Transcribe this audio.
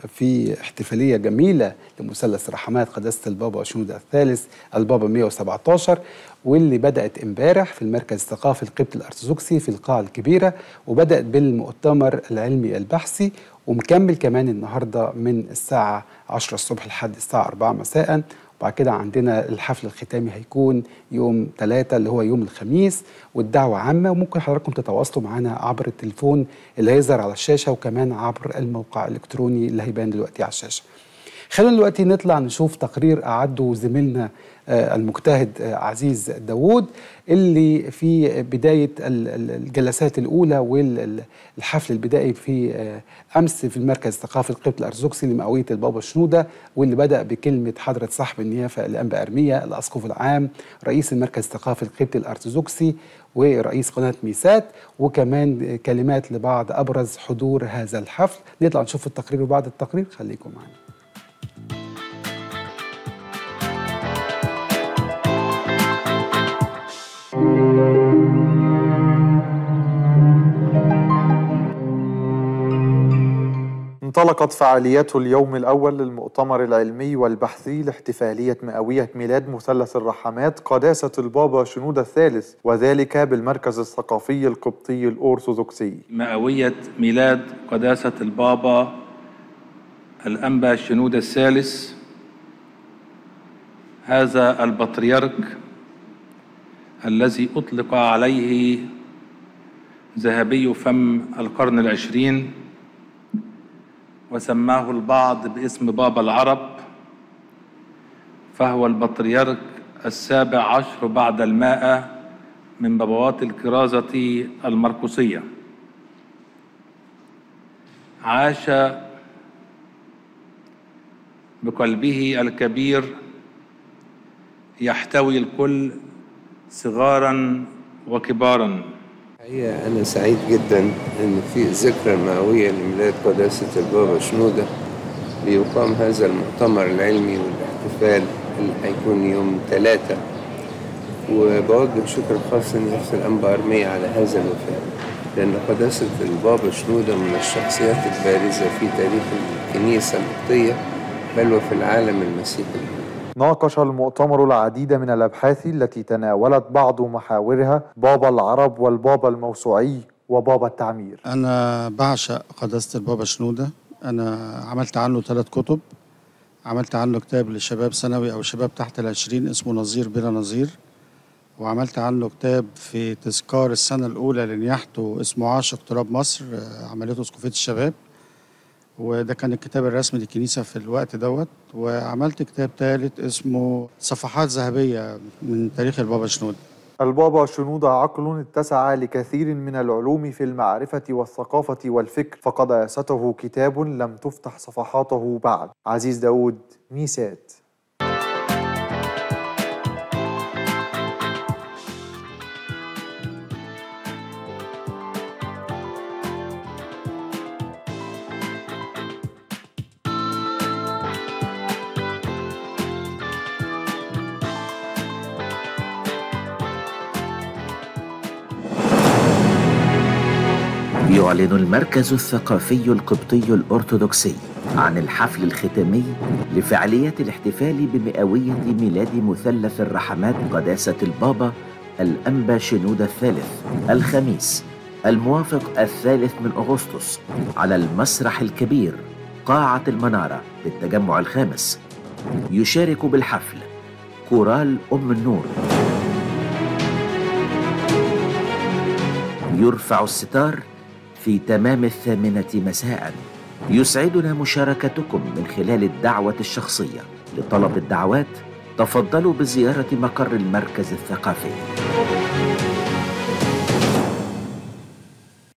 في احتفالية جميلة لمثلث رحمات قداسة البابا وشنودة الثالث البابا 117 واللي بدأت امبارح في المركز الثقافي القبطي الأرثوذكسي في القاعة الكبيرة وبدأت بالمؤتمر العلمي البحثي ومكمل كمان النهاردة من الساعة 10 الصبح لحد الساعة 4 مساء وبعد كده عندنا الحفل الختامي هيكون يوم 3 اللي هو يوم الخميس والدعوة عامة وممكن حضراتكم تتواصلوا معنا عبر التليفون اللي هيظهر على الشاشة وكمان عبر الموقع الإلكتروني اللي هيبان دلوقتي على الشاشة خلينا دلوقتي نطلع نشوف تقرير أعده زميلنا آه، المجتهد آه، عزيز داوود اللي في بداية ال- ال- الجلسات الأولى والحفل البدائي في آه، أمس في المركز الثقافي القبطي الأرثوذكسي لمئوية البابا شنودة واللي بدأ بكلمة حضرة صاحب النيافة الأنبا أرمية الأسقف العام رئيس المركز الثقافي القبطي الأرثوذكسي ورئيس قناة ميسات وكمان كلمات لبعض أبرز حضور هذا الحفل نطلع نشوف التقرير وبعد التقرير خليكم معنا انطلقت فعاليات اليوم الأول للمؤتمر العلمي والبحثي لاحتفالية مئوية ميلاد مثلث الرحمات قداسة البابا شنودة الثالث وذلك بالمركز الثقافي القبطي الأرثوذكسي مئوية ميلاد قداسة البابا الأنبا شنود الثالث هذا البطريرك الذي أطلق عليه ذهبي فم القرن العشرين وسماه البعض باسم بابا العرب فهو البطريرك السابع عشر بعد المائة من بابوات الكرازة المرقسية عاش بقلبه الكبير يحتوي الكل صغارا وكبارا الحقيقة أنا سعيد جدا إن في ذكرى مئوية لميلاد قداسة البابا شنودة بيقام هذا المؤتمر العلمي والاحتفال اللي هيكون يوم ثلاثة وبوجه شكر خاص لنفس الأنبا أرمية على هذا الوفاء لأن قداسة البابا شنودة من الشخصيات البارزة في تاريخ الكنيسة القبطية بل وفي العالم المسيحي ناقش المؤتمر العديد من الأبحاث التي تناولت بعض محاورها بابا العرب والبابا الموسوعي وبابا التعمير أنا بعشق قداسة البابا شنودة أنا عملت عنه ثلاث كتب عملت عنه كتاب لشباب ثانوي أو شباب تحت العشرين اسمه نظير بلا نظير وعملت عنه كتاب في تذكار السنة الأولى لنياحته اسمه عاشق تراب مصر آه، عملته اسقفية الشباب وده كان الكتاب الرسمي للكنيسة في الوقت دوت وعملت كتاب ثالث اسمه صفحات ذهبية من تاريخ البابا شنودة البابا شنودة عقل اتسع لكثير من العلوم في المعرفة والثقافة والفكر فقداسته كتاب لم تفتح صفحاته بعد عزيز داود ميسات يعلن المركز الثقافي القبطي الأرثوذكسي عن الحفل الختامي لفعاليات الاحتفال بمئوية ميلاد مثلث الرحمات قداسة البابا الأنبا شنود الثالث الخميس الموافق الثالث من أغسطس على المسرح الكبير قاعة المنارة بالتجمع الخامس يشارك بالحفل كورال أم النور يرفع الستار في تمام الثامنة مساء يسعدنا مشاركتكم من خلال الدعوة الشخصية لطلب الدعوات تفضلوا بزيارة مقر المركز الثقافي